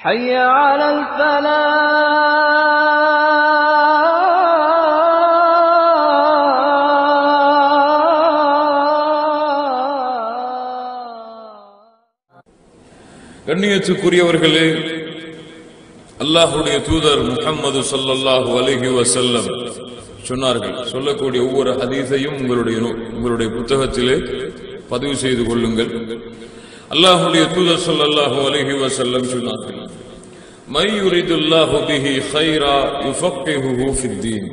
حي على الفلاح கண்ணியத்துக்குரியவர்களே அல்லாஹுடைய தூதர் முஹம்மது ஸல்லல்லாஹு அலைஹி வஸல்லம் சொன்னார்கள் சொல்லக்கூடிய ஒவ்வொரு ஹதீஸையும் உங்களுடைய நோ- உங்களுடைய புத்தகத்திலே பதிவு செய்து கொள்ளுங்கள் அல்லாஹுடைய தூதர் ஸல்லல்லாஹு அலைஹி வஸல்லம் சொன்னார்கள் மை யுரிதுல்லாஹு பிஹி ഖൈറാ யுஃபக்கிஹுஹு ஃபித்தீன்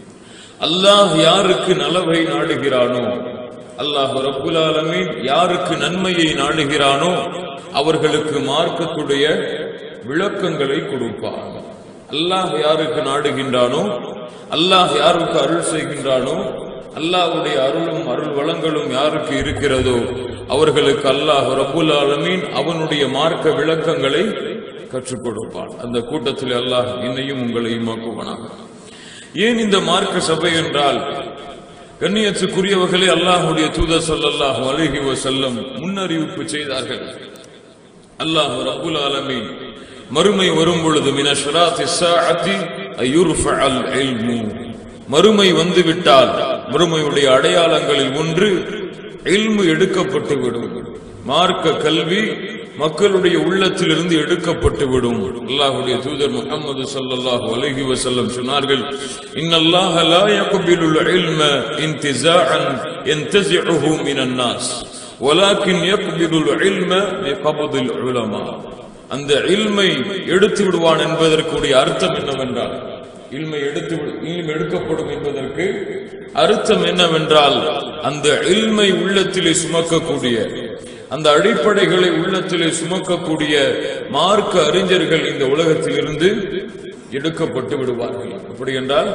அல்லாஹ் யாருக்கு நலவை நாடுகிறானோ அல்லாஹ் ரப்புல் ஆலமீன் யாருக்கு நன்மையை நாடுகிறானோ அவர்களுக்கு மார்க்கத்துடைய விளக்கங்களை கொடுப்பான் அல்லாஹ் யாருக்கு நாடுகின்றானோ அல்லாஹ் யாருக்கு அருள் செய்கின்றானோ அல்லாஹ்வுடைய அருளும் அருள் வளங்களும் யாருக்கு இருக்கிறதோ அவர்களுக்கு அல்லாஹ் ரப்புல் ஆலமீன் அவனுடைய மார்க்க விளக்கங்களை கற்றுக் கொடுப்பான் அந்த கூட்டத்தில் அல்லாஹ் என்னையும் உங்களையும் ஆக்குவானாக ஏன் இந்த மார்க்க சபை என்றால் கண்ணியத்துக்குரியவர்களே அல்லாஹுடைய தூதர் ஸல்லல்லாஹு அலைஹி வஸல்லம் முன்னறிவிப்பு செய்தார்கள் அல்லாஹ் ரப்புல் ஆலமீன் மறுமை வரும் பொழுது மின ஷராத்தி ஸாஅத்தி அயுர்ஃபஅல் இல்மு மறுமை வந்துவிட்டால் மறுமையுடைய அடையாளங்களில் ஒன்று இல்மு எடுக்கப்பட்டு விடும் மார்க்க கல்வி மக்களுடைய உள்ளத்திலிருந்து எடுக்கப்பட்டு விடும் அல்லாஹ்வுடைய தூதர் முஹம்மது ஸல்லல்லாஹு அலைஹி வஸல்லம் சொன்னார்கள் இன்னல்லாஹ லா யக்பிலுல் இல்ம இன்திஸாஅன் யன்தஸிஉஹு மினன் நாஸ் வலாக்கின் யக்பிலுல் இல்ம பிகப்தில் உலமா அந்த இல்மை எடுத்து விடுவான் என்பதற்குரிய அர்த்தம் என்னவென்றால் இல்மை எடுத்து விடு- இல்ம் எடுக்கப்படும் என்பதற்கு அர்த்தம் என்னவென்றால் அந்த இல்மை உள்ளத்திலே சுமக்கக்கூடிய அந்த அடிப்படைகளை உள்ளத்திலே சுமக்கக்கூடிய மார்க்க அறிஞர்கள் இந்த உலகத்திலிருந்து எடுக்கப்பட்டு விடுவார்கள் அப்படி என்றால்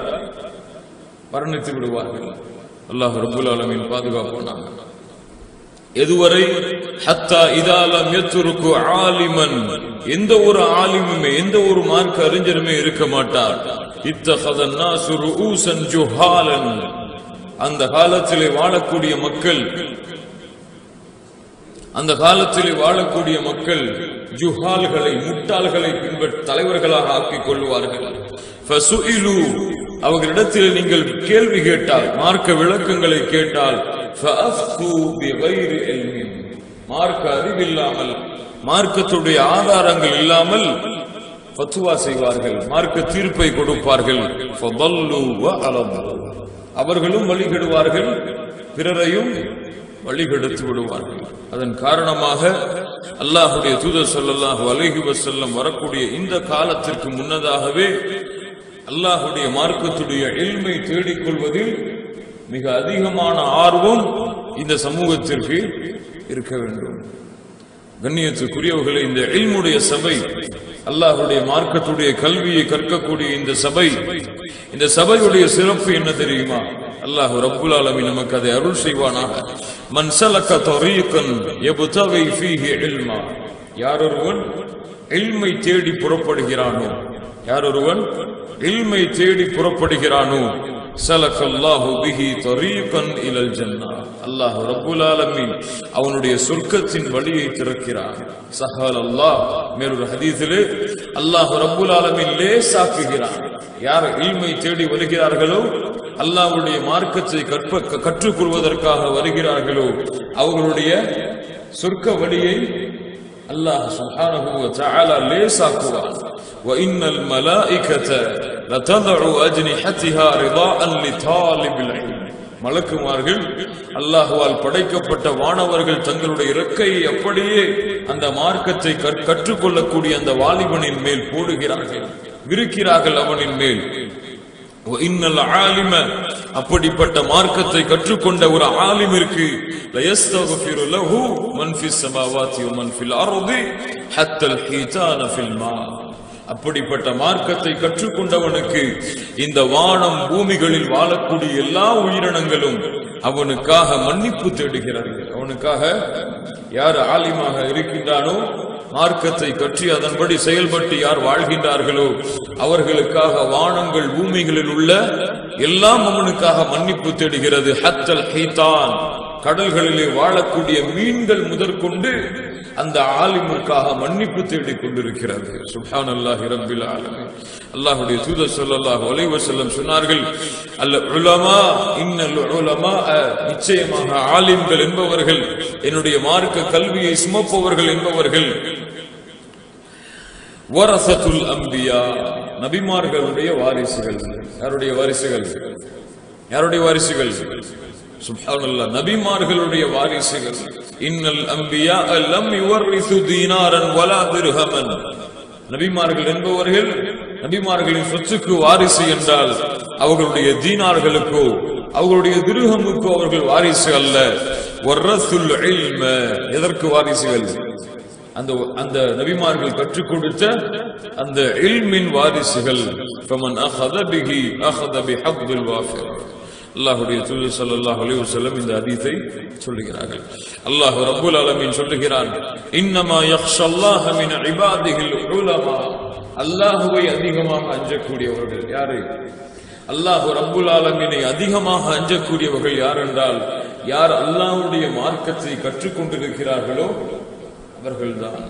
மரணித்து விடுவார்கள் அல்லாஹ் ரபுல் ஆலமீன் பாதுகாப்பானாங்க எதுவரை ஹத்தா இதாலம் எத்துருக்கு ஆலிமன் எந்த ஒரு ஆலிமுமே எந்த ஒரு மார்க்க அறிஞருமே இருக்க மாட்டார் இத்தகதன் நாசுரு ஊசன் ஜுஹாலன் அந்த காலத்திலே வாழக்கூடிய மக்கள் அந்த காலத்திலே வாழக்கூடிய மக்கள் ஜுஹால்களை முட்டாள்களை பின்பற்ற தலைவர்களாக ஆக்கிக் கொள்வார்கள் ஃபசுஇலு அவர்களிடத்தில் நீங்கள் கேள்வி கேட்டால் மார்க்க விளக்கங்களை கேட்டால் ஃபஅஃப்து பிகைரி இல்மின். மார்க்க அறிவில்லாமல் மார்க்கத்துடைய ஆதாரங்கள் இல்லாமல் ஃபத்வா செய்வார்கள் மார்க்க தீர்ப்பை கொடுப்பார்கள் ஃபதல்லு வஅலது. அவர்களும் வழிகெடுவார்கள் பிறரையும் வழிகெடுத்து விடுவார்கள் அதன் காரணமாக அல்லாஹுடைய தூதர் ஸல்லல்லாஹு அலைஹி வஸல்லம் வரக்கூடிய இந்த காலத்திற்கு முன்னதாகவே அல்லாஹுடைய மார்க்கத்துடைய எல்மை தேடிக்கொள்வதில் மிக அதிகமான ஆர்வம் இந்த சமூகத்திற்கு இருக்க வேண்டும் கண்ணியத்துக்குரியவர்களே இந்த இல்முடைய சபை அல்லாஹுடைய மார்க்கத்துடைய கல்வியை கற்கக்கூடிய இந்த சபை இந்த சபையுடைய சிறப்பு என்ன தெரியுமா அல்லாஹ் ரப்புல் ஆலமீன் நமக்கு அதை அருள் செய்வானாக மன் சலக்க தரீகன் யப்தகி ஃபீஹி இல்மா யாரொருவன் இல்மை தேடி புறப்படுகிறானோ யாரொருவன் இல்மை தேடி புறப்படுகிறானோ சலக்கல்லாஹு பிஹி தரீகன் இலல் ஜன்னா அல்லாஹ் ரப்புல் ஆலமீன் அவனுடைய சொர்க்கத்தின் வழியை திறக்கிறான் சஹல் அல்லாஹ் மேலொரு ஹதீஸிலே அல்லாஹ் ரப்புல் ஆலமீன் லேசாக்குகிறான் யார் இல்மை தேடி வருகிறார்களோ அல்லாஹ்வுடைய மார்க்கத்தை கற்ப க- கற்றுக்கொள்வதற்காக வருகிறார்களோ அவர்களுடைய சொர்க்க வழியை அல்லாஹ் சுப்ஹானஹு வ தஆலா லேசாக்குவான் وإن الملائكة لتضع أجنحتها رضاء لطالب العلم மலக்குமார்கள் அல்லாஹுவால் படைக்கப்பட்ட வானவர்கள் தங்களுடைய இறக்கையை அப்படியே அந்த மார்க்கத்தை கற்- கற்றுக்கொள்ளக்கூடிய அந்த வாலிபனின் மேல் போடுகிறார்கள் விரிக்கிறார்கள் அவனின் மேல் இன்னல் ஆலிம அப்படிப்பட்ட மார்க்கத்தை கற்றுக்கொண்ட ஒரு ஆலிமிற்கு லயஸ்தகுஃபிரு லஹு மன் ஃபிஸ் ஸமாவாதி வ மன் ஃபில் அர்தி ஹத்தல் ஹீதான ஃபில் மா அப்படிப்பட்ட மார்க்கத்தை கற்றுக்கொண்டவனுக்கு இந்த வானம் பூமிகளில் வாழக்கூடிய எல்லா உயிரினங்களும் அவனுக்காக மன்னிப்பு தேடுகிறார்கள் அவனுக்காக யார் ஆலிமாக இருக்கின்றானோ மார்க்கத்தை கற்றி அதன்படி செயல்பட்டு யார் வாழ்கின்றார்களோ அவர்களுக்காக வானங்கள் பூமிகளில் உள்ள எல்லாம் அவனுக்காக மன்னிப்பு தேடுகிறது ஹத்தல் ஹீதான் கடல்களிலே வாழக்கூடிய மீன்கள் முதற்கொண்டு அந்த ஆலிமுக்காக மன்னிப்பு தேடிக் கொண்டிருக்கிறது சுப்ஹான் அல்லாஹி ரப்பில் ஆலமீன் அல்லாஹ்வுடைய தூதர் ஸல்லல்லாஹு அலைஹி வஸல்லம் சொன்னார்கள் அல்ல உலமா இன்னல் உலமா நிச்சயமாக ஆலிம்கள் என்பவர்கள் என்னுடைய மார்க்க கல்வியை சுமப்பவர்கள் என்பவர்கள் வரசத்துல் அம்பியா நபிமார்களுடைய வாரிசுகள் யாருடைய வாரிசுகள் யாருடைய வாரிசுகள் சுப்ஹானல்லாஹ் நபிமார்களுடைய வாரிசுகள் இன்னல் அம்பியா லம் யுவர்ரிசு தீனாரன் வலா திர்ஹமன் நபிமார்கள் என்பவர்கள் நபிமார்களின் சொத்துக்கு வாரிசு என்றால் அவர்களுடைய தீனார்களுக்கோ அவர்களுடைய திருகமுக்கோ அவர்கள் வாரிசு அல்ல வர்ரசுல் இல்ம எதற்கு வாரிசுகள் அந்த அந்த நபிமார்கள் கற்றுக் கொடுத்த அந்த இல்மின் வாரிசுகள் ஃபமன் அஹத பிஹி அஹத பிஹப்துல் வாஃபிர் அல்லாஹ்வுடைய தூதர் ஸல்லல்லாஹு அலைஹி வஸல்லம் இந்த ஹதீஸை சொல்லுகிறார்கள் அல்லாஹ் ரப்பல் ஆலமீன் சொல்லுகிறான் இன்னமா யக்ஷல்லாஹ மின் இபாதிஹில் உலமா அல்லாஹ்வை அதிகமாக அஞ்சக்கூடியவர்கள் யாரு அல்லாஹ் ரப்புல் ஆலமீனை அதிகமாக அஞ்சக்கூடியவர்கள் யார் என்றால் யார் அல்லாஹ்வுடைய மார்க்கத்தை கற்றுக்கொண்டிருக்கிறார்களோ அவர்கள்தான்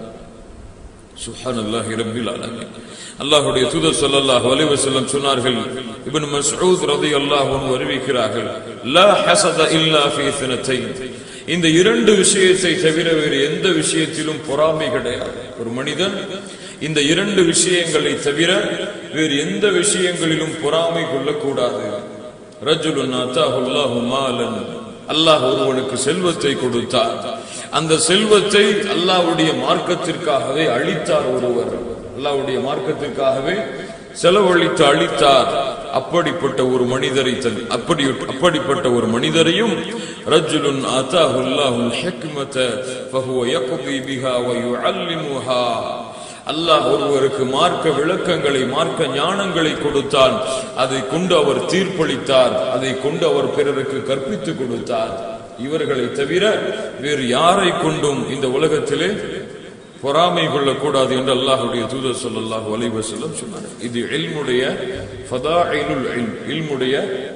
சுப்ஹானல்லாஹி ரப்பில் ஆலமீன் அல்லாஹ்வுடைய தூதர் ஸல்லல்லாஹு அலைஹி வஸல்லம் சொன்னார்கள் இப்னு மஸ்ஊத் রাদিয়াল্লাহு அன்ஹு அறிவிக்கிறார்கள் லா ஹஸத இல்லா ஃபீ ஸனத்தைன் இந்த இரண்டு விஷயத்தை தவிர வேறு எந்த விஷயத்திலும் பொறாமை கிடையாது ஒரு மனிதன் இந்த இரண்டு விஷயங்களை தவிர வேறு எந்த விஷயங்களிலும் பொறாமை கொள்ளக்கூடாது ரஜுலுன் அத்தாஹு அல்லாஹு மாலன் அல்லாஹ் ஒருவனுக்கு செல்வத்தை கொடுத்தார் அந்த செல்வத்தை அல்லாஹ்வுடைய மார்க்கத்திற்காகவே அளித்தார் ஒருவர் அல்லாஹ்வுடைய மார்க்கத்திற்காகவே செலவழித்து அளித்தார் அப்படிப்பட்ட ஒரு மனிதரை தன் அப்படி அப்படிப்பட்ட ஒரு மனிதரையும் ரஜுலுன் அத்தாஹு அல்லாஹுல் ஹிக்மத ஃபஹுவ யக்தி பிஹா வ யுஅல்லிமுஹா அல்லாஹ் ஒருவருக்கு மார்க்க விளக்கங்களை மார்க்க ஞானங்களை கொடுத்தான் அதை கொண்டு அவர் தீர்ப்பளித்தார் அதை கொண்டு அவர் பிறருக்கு கற்பித்துக் கொடுத்தார் இவர்களை தவிர வேறு யாரை கொண்டும் இந்த உலகத்திலே பொறாமை கொள்ளக்கூடாது என்று அல்லாஹுடைய தூதர் ஸல்லல்லாஹு அலைஹி வஸல்லம் சொன்னார் இது இல்முடைய ஃபதாயிலுல் இல்ம் இல்முடைய